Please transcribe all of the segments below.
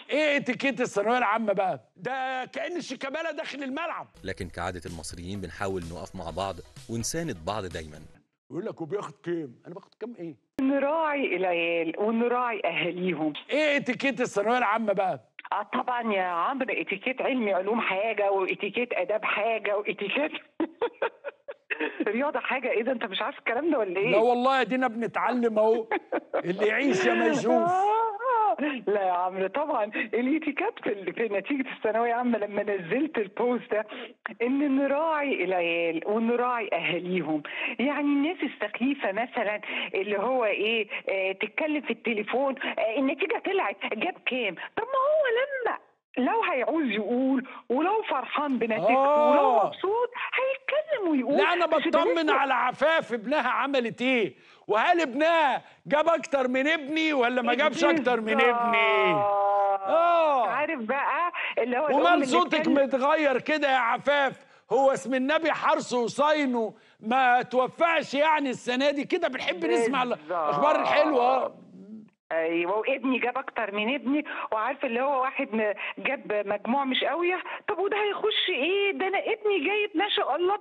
ايه اتيكيت الثانويه العامه بقى ده كان شيكابالا داخل الملعب لكن كعادة المصريين بنحاول نقف مع بعض ونساند بعض دايما يقول لك وبياخد كام انا باخد كام ايه نراعي العيال ونراعي اهاليهم ايه اتيكيت الثانويه العامه بقى اه طبعا يا عمرو اتيكيت علمي علوم حاجه واتيكيت اداب حاجه واتيكيت رياضه حاجه ايه ده انت مش عارف الكلام ده ولا ايه لا والله ادينا بنتعلم اهو اللي يعيش يا ما يشوف آه، لا يا عمرو طبعا الاتيكيت في, ال- في نتيجه الثانويه عامه لما نزلت البوست ده ان نراعي العيال ونراعي اهاليهم يعني الناس السخيفه مثلا اللي هو ايه آه تتكلم في التليفون آه النتيجه طلعت جاب كام طب ما هو لما لو هيعوز يقول ولو فرحان بنتيجته آه. ولو مبسوط هيتكلم ويقول لا انا بس ده بطمن لسه- على عفاف ابنها عملت ايه وهل ابنها جاب اكتر من ابني ولا ما جابش اكتر من ابني آه. عارف بقى اللي هو الأم ومال اللي صوتك تكلم- متغير كده يا عفاف هو اسم النبي حرص وصينه ما توفقش يعني السنه دي كده بنحب نسمع الاخبار الحلوه ايوه وابني جاب اكتر من ابني وعارف اللي هو واحد م- جاب مجموع مش قوي طب وده هيخش ايه ده انا ابني جايب ما شاء الله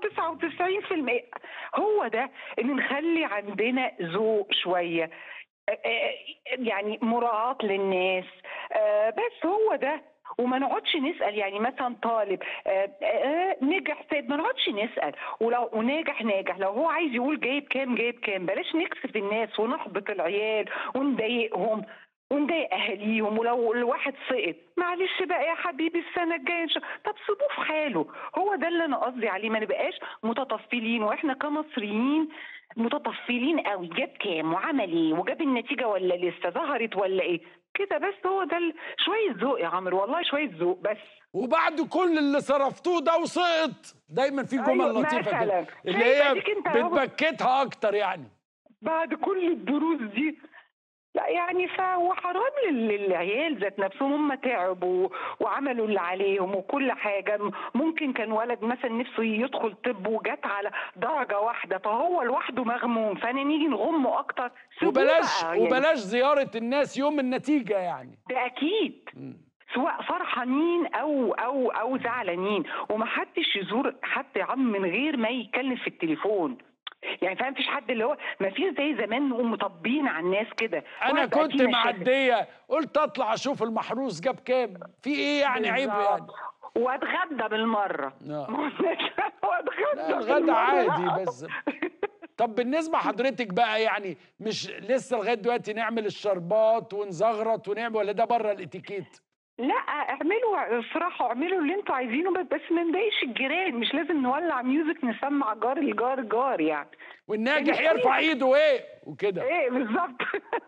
99% هو ده ان نخلي عندنا ذوق شويه آه، آه، يعني مراعاة للناس آه، بس هو ده وما نقعدش نسال يعني مثلا طالب آه، آه، نجح سيد ما نقعدش نسال ولو وناجح ناجح لو هو عايز يقول جايب كام جايب كام بلاش نكسف الناس ونحبط العيال ونضايقهم ونضايق اهاليهم ولو الواحد سقط معلش بقى يا حبيبي السنه الجايه ان شاء طب سيبوه في حاله هو ده اللي انا قصدي عليه ما نبقاش متطفلين واحنا كمصريين متطفلين قوي جاب كام وعمل ايه وجاب النتيجه ولا لسه ظهرت ولا ايه كده بس هو ده ال- شويه ذوق يا عمرو والله شويه ذوق بس وبعد كل اللي صرفتوه ده وسقط دايما في جمل أيوة، لطيفه مثلاً. كده اللي شايف هي أديك أنت أهو. بتبكتها اكتر يعني بعد كل الدروس دي لا يعني فهو حرام لل- للعيال ذات نفسهم هم تعبوا وعملوا اللي عليهم وكل حاجه م- ممكن كان ولد مثلا نفسه يدخل طب وجات على درجه واحده فهو لوحده مغموم فانا نيجي نغمه اكتر سيبوه وبلاش بقى يعني. وبلاش زياره الناس يوم النتيجه يعني ده اكيد سواء فرحانين او او او زعلانين ومحدش يزور حد يا عم من غير ما يتكلم في التليفون يعني فاهم مفيش حد اللي هو ما فيش زي زمان نقوم مطبين على الناس كده انا وهتبقى كنت في مشاكل. معديه قلت اطلع اشوف المحروس جاب كام في ايه يعني عيب يعني بالظبط. واتغدى بالمره آه. واتغدى لا الغدا بالمرة. عادي بس طب بالنسبه حضرتك بقى يعني مش لسه لغايه دلوقتي نعمل الشربات ونزغرط ونعمل ولا ده بره الاتيكيت لا اعملوا الصراحه اعملوا اللي انتوا عايزينه بس بس ما نضايقش الجيران مش لازم نولع ميوزك نسمع جار الجار جار يعني والناجح يعني يرفع ايده ايه وكده ايه بالظبط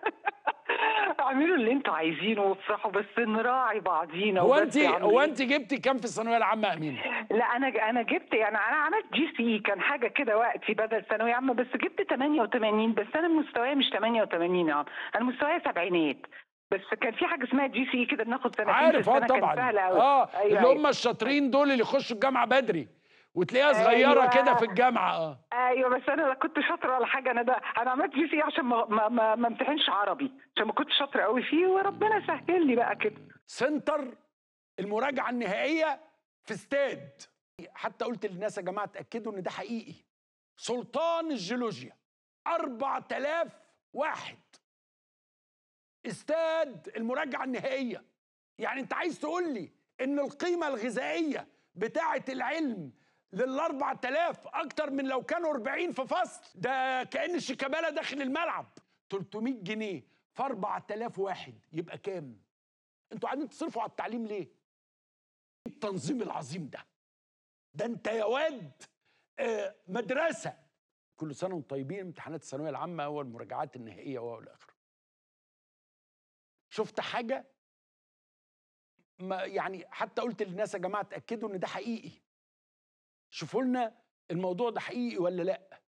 اعملوا اللي انتوا عايزينه وافرحوا بس نراعي بعضينا هو وبس انت يا عم. هو انت جبتي كام في الثانويه العامه يا امين لا انا انا جبت يعني انا عملت جي سي كان حاجه كده وقتي بدل ثانويه عامه بس جبت 88 بس انا مستواي مش 88 يا عم انا مستواي سبعينات بس كان في حاجه اسمها جي سي كده بناخد سنتين في عارف اه السنة، كان طبعا سهل أوي. اه أيوة اللي أيوة. هم الشاطرين دول اللي يخشوا الجامعه بدري وتلاقيها صغيره أيوة. كده في الجامعه اه ايوه بس انا لا كنت شاطره ولا حاجه انا ده انا عملت جي سي عشان ما ما ما, ما امتحنش عربي عشان ما كنتش شاطره قوي فيه وربنا سهل لي بقى كده سنتر المراجعه النهائيه في استاد حتى قلت للناس يا جماعه اتاكدوا ان ده حقيقي سلطان الجيولوجيا 4000 واحد استاد المراجعه النهائيه يعني انت عايز تقول لي ان القيمه الغذائيه بتاعه العلم لل 4000 اكتر من لو كانوا 40 في فصل ده كان شيكابالا داخل الملعب 300 جنيه في 4000 واحد يبقى كام انتوا قاعدين تصرفوا على التعليم ليه إيه التنظيم العظيم ده ده انت يا واد آه، مدرسه كل سنه وانتم طيبين امتحانات الثانويه العامه والمراجعات النهائيه والى اخره شفت حاجه ما يعني حتى قلت للناس يا جماعه اتاكدوا ان ده حقيقي شوفوا لنا الموضوع ده حقيقي ولا لا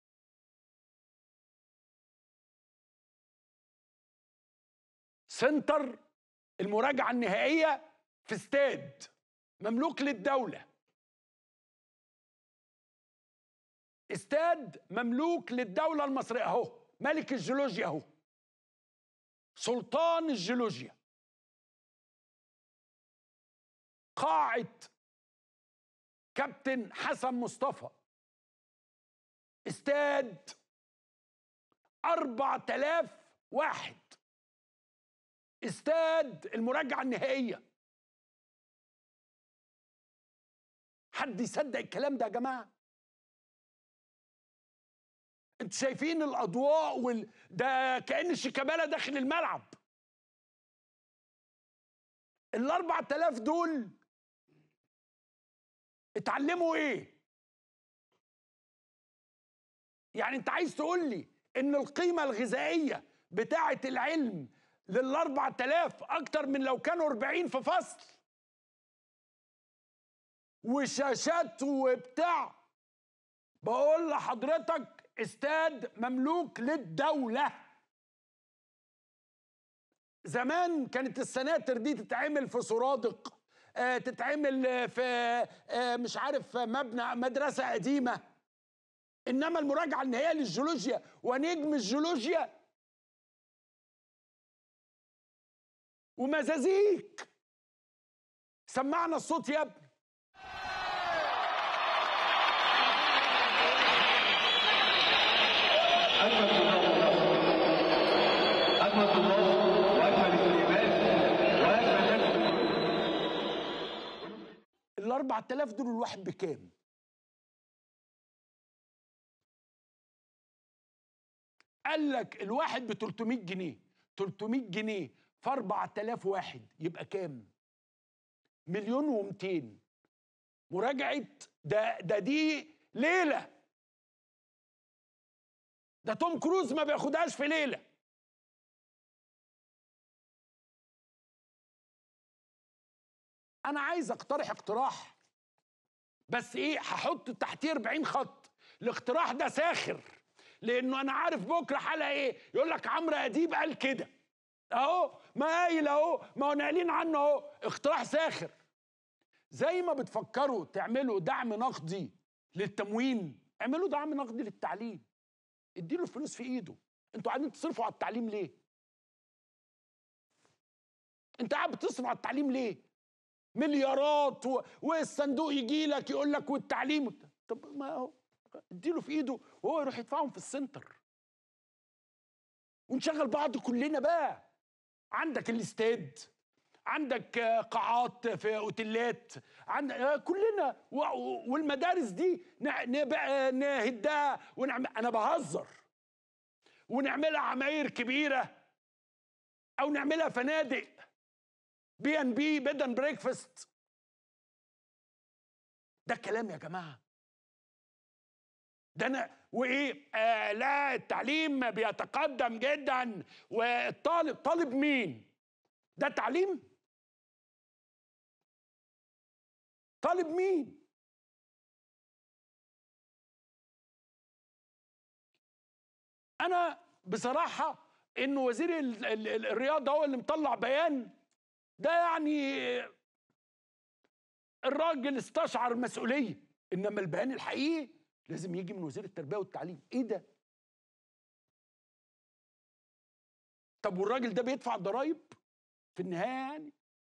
سنتر المراجعه النهائيه في استاد مملوك للدوله استاد مملوك للدوله المصريه اهو ملك الجيولوجيا اهو سلطان الجيولوجيا قاعة كابتن حسن مصطفى استاد أربع تلاف واحد استاد المراجعة النهائية حد يصدق الكلام ده يا جماعة انتوا شايفين الأضواء وال... ده كأن شيكابالا داخل الملعب الأربع تلاف دول اتعلموا ايه يعني انت عايز تقول لي ان القيمة الغذائية بتاعة العلم للأربع تلاف أكتر من لو كانوا 40 في فصل وشاشات وبتاع بقول لحضرتك استاد مملوك للدولة زمان كانت السناتر دي تتعمل في سرادق آه، تتعمل في آه، مش عارف مبنى مدرسة قديمة إنما المراجعة النهائية للجيولوجيا ونجم الجيولوجيا ومزازيك سمعنا الصوت يا ابني أجمل طلاب أجمل طلاب وأجمل الكلمات وأجمل ناس ال 4000 دول الواحد بكام؟ قال لك الواحد ب 300 جنيه 300 جنيه في 4000 واحد يبقى كام؟ مليون و200 مراجعة ده ده دي ليلة ده توم كروز ما بياخدهاش في ليلة أنا عايز أقترح اقتراح بس إيه هحط تحتيه 40 خط الاقتراح ده ساخر لأنه أنا عارف بكرة حلقة إيه يقول لك عمرو أديب قال كده أهو ما قايل أهو ما هو ناقلين عنه أهو اقتراح ساخر زي ما بتفكروا تعملوا دعم نقدي للتموين اعملوا دعم نقدي للتعليم اديله الفلوس في ايده انتوا قاعدين تصرفوا على التعليم ليه انت قاعد بتصرف على التعليم ليه مليارات و... والصندوق يجي لك يقول لك والتعليم طب ما هو اديله في ايده وهو يروح يدفعهم في السنتر ونشغل بعض كلنا بقى عندك الاستاد عندك آه، قاعات في اوتيلات عند آه، كلنا و- و- والمدارس دي نع- نبقى نهدها ونعمل انا بهزر ونعملها عماير كبيره او نعملها فنادق بي ان بي بيد اند بريكفاست ده كلام يا جماعه ده انا وايه آه لا التعليم بيتقدم جدا والطالب طالب مين ده تعليم طالب مين انا بصراحه انه وزير ال- ال- ال- الرياضه هو اللي مطلع بيان ده يعني الراجل استشعر مسؤوليه انما البيان الحقيقي لازم يجي من وزير التربيه والتعليم ايه ده طب والراجل ده بيدفع ضرائب في النهايه يعني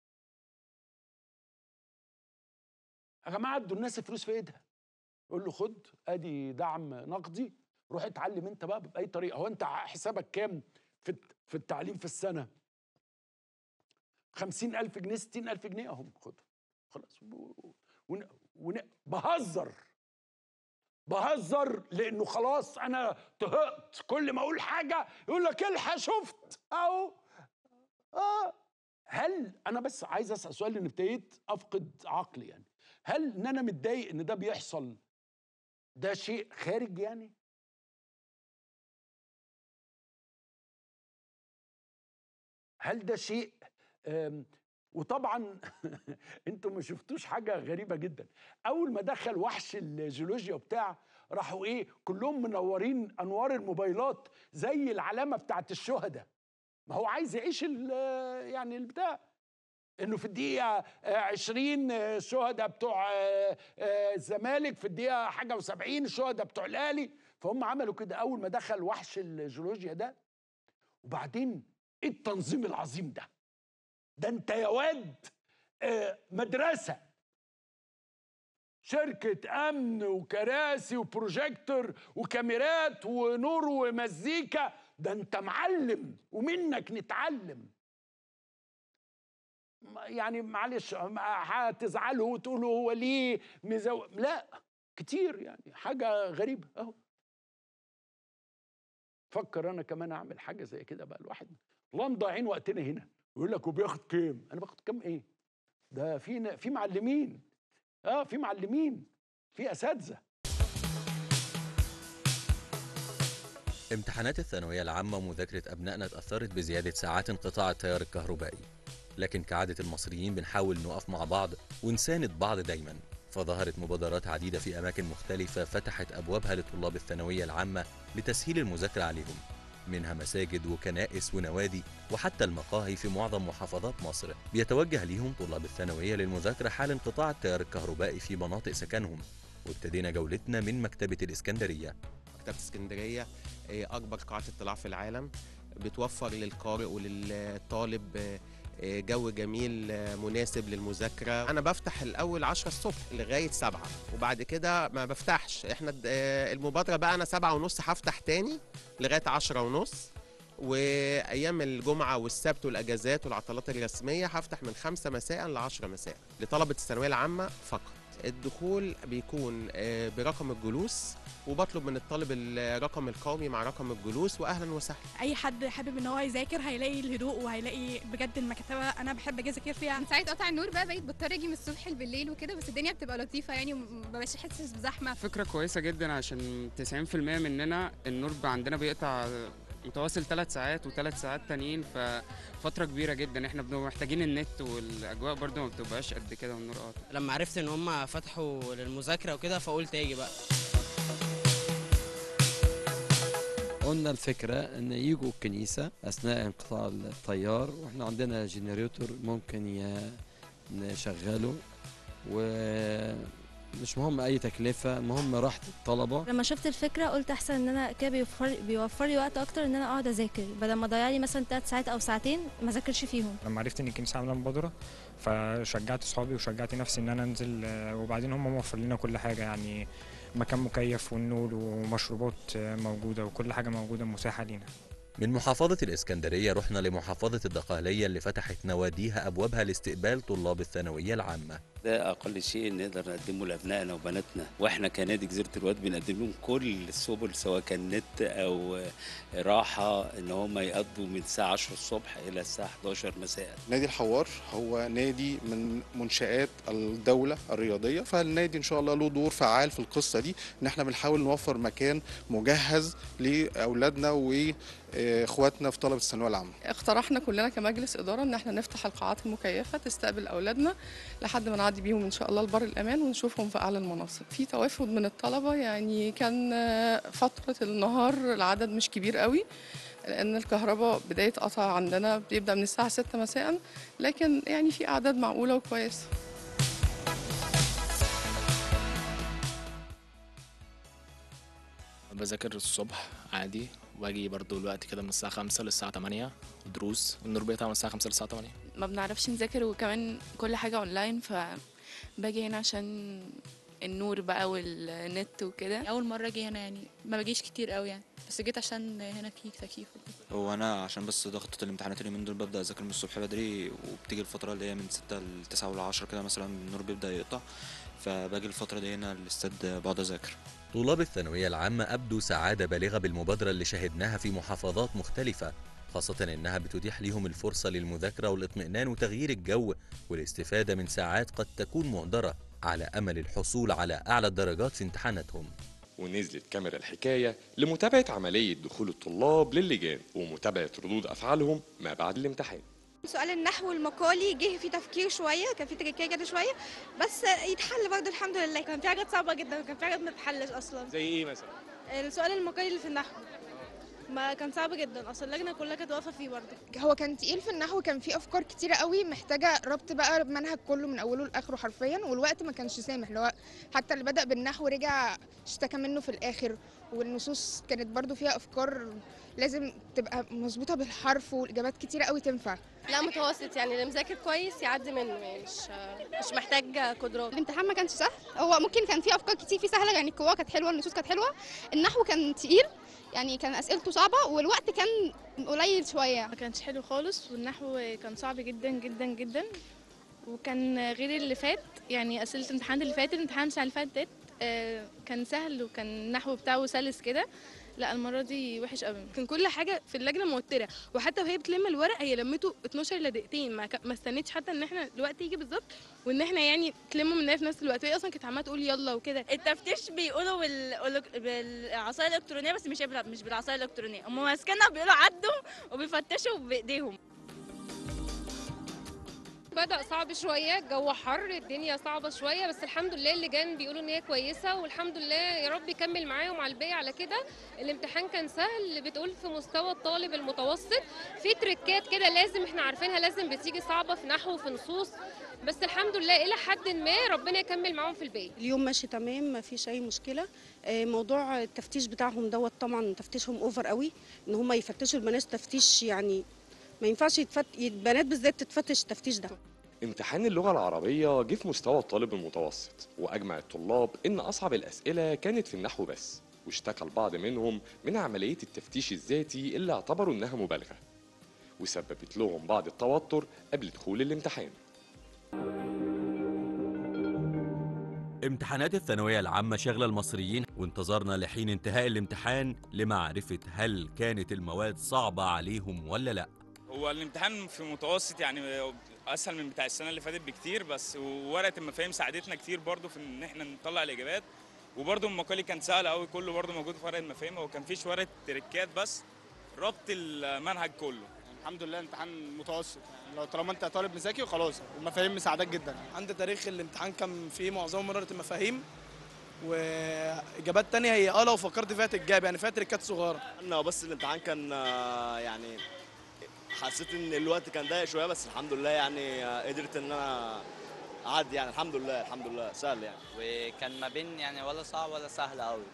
يا جماعه ادوا الناس فلوس في ايدها قول له خد ادي دعم نقدي روح اتعلم انت بقى باي طريقه هو انت حسابك كام في الت- في التعليم في السنه خمسين ألف جنيه ستين ألف جنيه أهم خدهم خلاص و- ون... ون... بهزر بهزر لأنه خلاص أنا طهقت كل ما أقول حاجة يقول لك الحق شفت أهو آه هل أنا بس عايز أسأل سؤال لأن ابتديت أفقد عقلي يعني هل إن أنا متضايق إن ده بيحصل ده شيء خارج يعني؟ هل ده شيء أم، وطبعا انتوا ما شفتوش حاجه غريبه جدا اول ما دخل وحش الجيولوجيا وبتاع راحوا ايه كلهم منورين انوار الموبايلات زي العلامه بتاعت الشهداء ما هو عايز يعيش ال- يعني البتاع انه في الدقيقه آه، 20 آه، شهداء بتوع آه، آه، الزمالك في الدقيقه حاجه و70 شهداء بتوع الاهلي فهم عملوا كده اول ما دخل وحش الجيولوجيا ده وبعدين ايه التنظيم العظيم ده ده انت يا واد آه، مدرسه شركة أمن وكراسي وبروجيكتور وكاميرات ونور ومزيكا ده أنت معلم ومنك نتعلم ما- يعني معلش ما هتزعلوا وتقولوا هو ليه مزو... لا كتير يعني حاجة غريبة أهو فكر أنا كمان أعمل حاجة زي كده بقى الواحد والله مضيعين وقتنا هنا يقول لك وبياخد كام أنا باخد كام إيه ده في ن- في معلمين اه في معلمين في اساتذه امتحانات الثانوية العامة ومذاكرة أبنائنا اتأثرت بزيادة ساعات انقطاع التيار الكهربائي لكن كعادة المصريين بنحاول نقف مع بعض ونساند بعض دايما فظهرت مبادرات عديدة في أماكن مختلفة فتحت أبوابها لطلاب الثانوية العامة لتسهيل المذاكرة عليهم منها مساجد وكنائس ونوادي وحتى المقاهي في معظم محافظات مصر بيتوجه ليهم طلاب الثانوية للمذاكرة حال انقطاع التيار الكهربائي في مناطق سكنهم وابتدينا جولتنا من مكتبة الإسكندرية مكتبة اسكندرية آه، أكبر قاعة اطلاع في العالم بتوفر للقارئ وللطالب آه، آه، جو جميل آه، مناسب للمذاكرة أنا بفتح الأول 10 الصبح لغاية 7 وبعد كده ما بفتحش إحنا د- آه، المبادرة بقى أنا 7 ونص هفتح تاني لغاية 10 ونص وأيام الجمعة والسبت والأجازات والعطلات الرسمية هفتح من 5 مساء ل 10 مساء لطلبة الثانوية العامة فقط الدخول بيكون آه، برقم الجلوس وبطلب من الطالب الرقم القومي مع رقم الجلوس واهلا وسهلا اي حد حابب ان هو يذاكر هيلاقي الهدوء وهيلاقي بجد المكتبه انا بحب اجي اذاكر فيها من ساعه قطع النور بقى بقيت بضطر اجي من الصبح بالليل وكده بس الدنيا بتبقى لطيفه يعني ومبقاش حاسس بزحمه فكرة كويسة جدا عشان 90% مننا النور بقى عندنا بيقطع متواصل ثلاث ساعات وثلاث ساعات تانيين ففترة كبيرة جدا احنا بنبقى محتاجين النت والاجواء برضو ما بتبقاش قد كده والنور قاطع لما عرفت ان هم فتحوا للمذاكره وكده فقلت اجي بقى قلنا الفكرة ان يجوا الكنيسة اثناء انقطاع التيار واحنا عندنا جنريتور ممكن ي- نشغله ومش مهم اي تكلفة المهم راحة الطلبة لما شفت الفكره قلت احسن ان انا كده بيوفر بيوفر لي وقت اكتر ان انا اقعد اذاكر بدل ما اضيع لي مثلا 3 ساعات او ساعتين ما اذاكرش فيهم لما عرفت ان الكنيسه عامله مبادره فشجعت اصحابي وشجعت نفسي ان انا انزل آه، وبعدين هم موفر لنا كل حاجه يعني مكان مكيف والنور ومشروبات آه، موجوده وكل حاجه موجوده متاحه لينا من محافظة الإسكندرية رحنا لمحافظة الدقهلية اللي فتحت نواديها أبوابها لاستقبال طلاب الثانوية العامة ده اقل شيء نقدر نقدمه لابنائنا وبناتنا واحنا كنادي جزيره الواد بنقدم لهم كل السبل سواء كان نت او راحه ان هم يقضوا من الساعه 10 الصبح الى الساعه 11 مساء نادي الحوار هو نادي من منشآت الدولة الرياضية فالنادي إن شاء الله له دور فعال في القصة دي إن إحنا بنحاول نوفر مكان مجهز لأولادنا وإخواتنا في طلبة الثانوية العامة اقترحنا كلنا كمجلس إدارة إن احنا نفتح القاعات المكيفة تستقبل أولادنا لحد ما نعدي بيهم إن شاء الله لبر الأمان ونشوفهم في أعلى المناصب في توافد من الطلبة يعني كان آه، فترة النهار العدد مش كبير قوي لأن الكهرباء بداية قطع عندنا بيبدأ من الساعة 6 مساء لكن يعني في أعداد معقولة وكويسة بذاكر الصبح عادي واجي برضو الوقت كده من الساعة خمسة للساعة تمانية دروس والنور بيقطع من الساعة خمسة للساعة تمانية ما بنعرفش نذاكر وكمان كل حاجة اونلاين فباجي هنا عشان النور بقى والنت وكده اول مره اجي هنا يعني ما بجيش كتير قوي يعني بس جيت عشان هنا في تكييف وكده. هو انا عشان بس ضغطة الامتحانات اليومين دول ببدأ اذاكر من الصبح بدري وبتيجي الفترة اللي هي من ستة لتسعة ولا عشرة كده مثلا النور بيبدأ يقطع فباجي الفترة دي هنا الاستاد بقعد اذاكر طلاب الثانوية العامة أبدوا سعادة بالغة بالمبادرة اللي شهدناها في محافظات مختلفة خاصة إنها بتتيح ليهم الفرصة للمذاكرة والاطمئنان وتغيير الجو والاستفادة من ساعات قد تكون مهدرة على أمل الحصول على أعلى الدرجات في امتحاناتهم ونزلت كاميرا الحكاية لمتابعة عملية دخول الطلاب للجان ومتابعة ردود أفعالهم ما بعد الامتحان سؤال النحو المقالي جه فيه تفكير شويه كان فيه تركية كده شويه بس يتحل برضه الحمد لله كان في حاجات صعبه جدا وكان في حاجات ما تتحلش اصلا زي إيه مثلا؟ السؤال المقالي اللي في النحو ما كان صعب جدا اصلا اللجنه كلها كانت واقفه فيه برضه هو كان تقيل في النحو كان فيه افكار كتيره قوي محتاجه ربط بقى بمنهج كله من اوله لاخره حرفيا والوقت ما كانش سامح اللي هو حتى اللي بدا بالنحو رجع اشتكى منه في الاخر والنصوص كانت برضو فيها افكار لازم تبقى مظبوطه بالحرف والاجابات كتيره قوي تنفع لا متوسط يعني اللي مذاكر كويس يعدي منه يعني مش مش محتاج قدرات الامتحان ما كانش سهل هو ممكن كان فيه افكار كتير فيه سهله يعني القراءه كانت حلوه النصوص كانت حلوه النحو كان تقيل يعني كان اسئلته صعبه والوقت كان قليل شويه ما كانش حلو خالص والنحو كان صعب جدا جدا جدا وكان غير اللي فات يعني اسئله الامتحان اللي فات الامتحان السنه اللي فاتت آه، كان سهل وكان النحو بتاعه سلس كده لا المره دي وحش قوي كان كل حاجه في اللجنه موتره وحتى وهي بتلم الورق هي لمته 12 الا دقيقتين ما, ك- ما استنتش حتى ان احنا الوقت يجي بالظبط وان احنا يعني تلموا مننا في نفس الوقت وهي اصلا كانت عماله تقول يلا وكده التفتيش بيقولوا بال... بالعصايه الالكترونيه بس مش بال- مش بالعصايه الالكترونيه هم ماسكينها بيقولوا عدوا وبيفتشوا بايديهم بدأ صعب شوية الجو حر الدنيا صعبة شوية بس الحمد لله اللجان بيقولوا ان هي كويسة والحمد لله يا رب يكمل معاهم على الباقي على كده الامتحان كان سهل بتقول في مستوى الطالب المتوسط في تريكات كده لازم احنا عارفينها لازم بتيجي صعبة في نحو وفي نصوص بس الحمد لله إلى حد ما ربنا يكمل معاهم في الباقي اليوم ماشي تمام ما فيش اي مشكله آه، موضوع التفتيش بتاعهم دوت طبعا تفتيشهم اوفر قوي ان هم يفتشوا البنات تفتيش يعني ما ينفعش يتفت... البنات بالذات تتفتش التفتيش ده امتحان اللغة العربية جه في مستوى الطالب المتوسط وأجمع الطلاب إن أصعب الأسئلة كانت في النحو بس واشتكى البعض منهم من عملية التفتيش الذاتي اللي اعتبروا إنها مبالغة وسببت لهم بعض التوتر قبل دخول الامتحان امتحانات الثانوية العامة شغلة المصريين وانتظرنا لحين انتهاء الامتحان لمعرفة هل كانت المواد صعبة عليهم ولا لا هو الامتحان في متوسط يعني اسهل من بتاع السنه اللي فاتت بكتير بس وورقه المفاهيم ساعدتنا كتير برضو في ان احنا نطلع الاجابات وبرضو المقالي كان سهل قوي كله برضو موجود في ورقه المفاهيم هو كان فيش ورقه تريكات بس ربط المنهج كله الحمد لله امتحان متوسط يعني لو طالما انت طالب مذاكر خلاص والمفاهيم مساعدك جدا عند تاريخ الامتحان كان فيه معظمه مرة المفاهيم واجابات تانية هي اه لو فكرت فيها تتجاب يعني فيها تريكات صغيره انا بس الامتحان كان آه، يعني حسيت ان الوقت كان ضيق شويه بس الحمد لله يعني آه، قدرت ان انا اعدي يعني الحمد لله الحمد لله سهل يعني وكان ما بين يعني ولا صعب ولا سهل قوي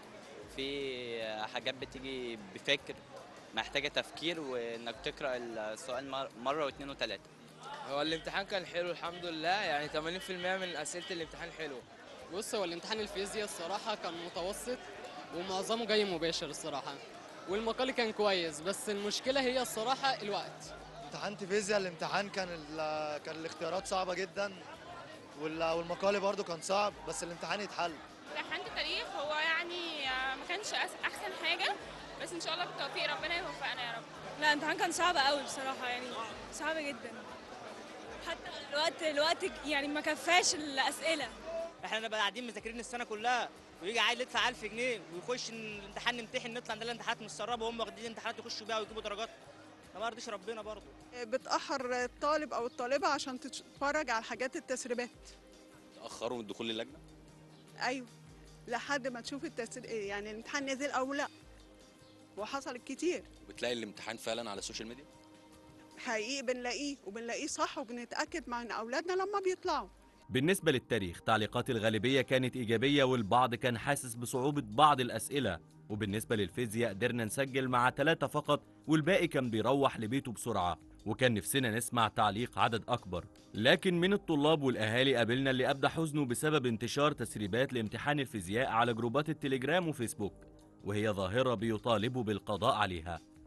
في حاجات بتيجي بفكر محتاجة تفكير وانك تقرأ السؤال مر- مرة واثنين وثلاثة هو الامتحان كان حلو الحمد لله يعني 80% من اسئله الامتحان حلو بص هو الامتحان الفيزياء الصراحة كان متوسط ومعظمه جاي مباشر الصراحة والمقالي كان كويس بس المشكلة هي الصراحة الوقت امتحنت فيزياء الامتحان كان ال- كان الاختيارات صعبة جدا وال- والمقالي برضو كان صعب بس الامتحان يتحل امتحان التاريخ هو يعني آه، ما كانش أس- احسن حاجه بس ان شاء الله بالتوفيق ربنا يوفقنا يا رب لا الامتحان كان صعب قوي بصراحة يعني صعب جدا حتى الوقت الوقت يعني ما كفاش الأسئلة احنا نبقى قاعدين مذاكرين السنه كلها ويجي عيل يدفع 1000 جنيه ويخش الامتحان نمتحن نطلع عندنا الامتحانات متسربه وهم واخدين الامتحانات يخشوا بيها ويجيبوا درجات ده ما يرضيش ربنا برضه بتأخر الطالب أو الطالبة عشان تتفرج على الحاجات التسريبات تاخروا من الدخول للجنه أيوه لحد ما تشوف التسريب يعني الامتحان نزل أو لا وحصلت كتير وبتلاقي الامتحان فعلا على السوشيال ميديا حقيقي بنلاقيه وبنلاقيه صح وبنتأكد مع أولادنا لما بيطلعوا بالنسبة للتاريخ تعليقات الغالبية كانت إيجابية والبعض كان حاسس بصعوبة بعض الأسئلة وبالنسبة للفيزياء قدرنا نسجل مع ثلاثة فقط والباقي كان بيروح لبيته بسرعة وكان نفسنا نسمع تعليق عدد أكبر لكن من الطلاب والأهالي قابلنا اللي أبدى حزنه بسبب انتشار تسريبات لامتحان الفيزياء على جروبات التليجرام وفيسبوك وهي ظاهرة بيطالبوا بالقضاء عليها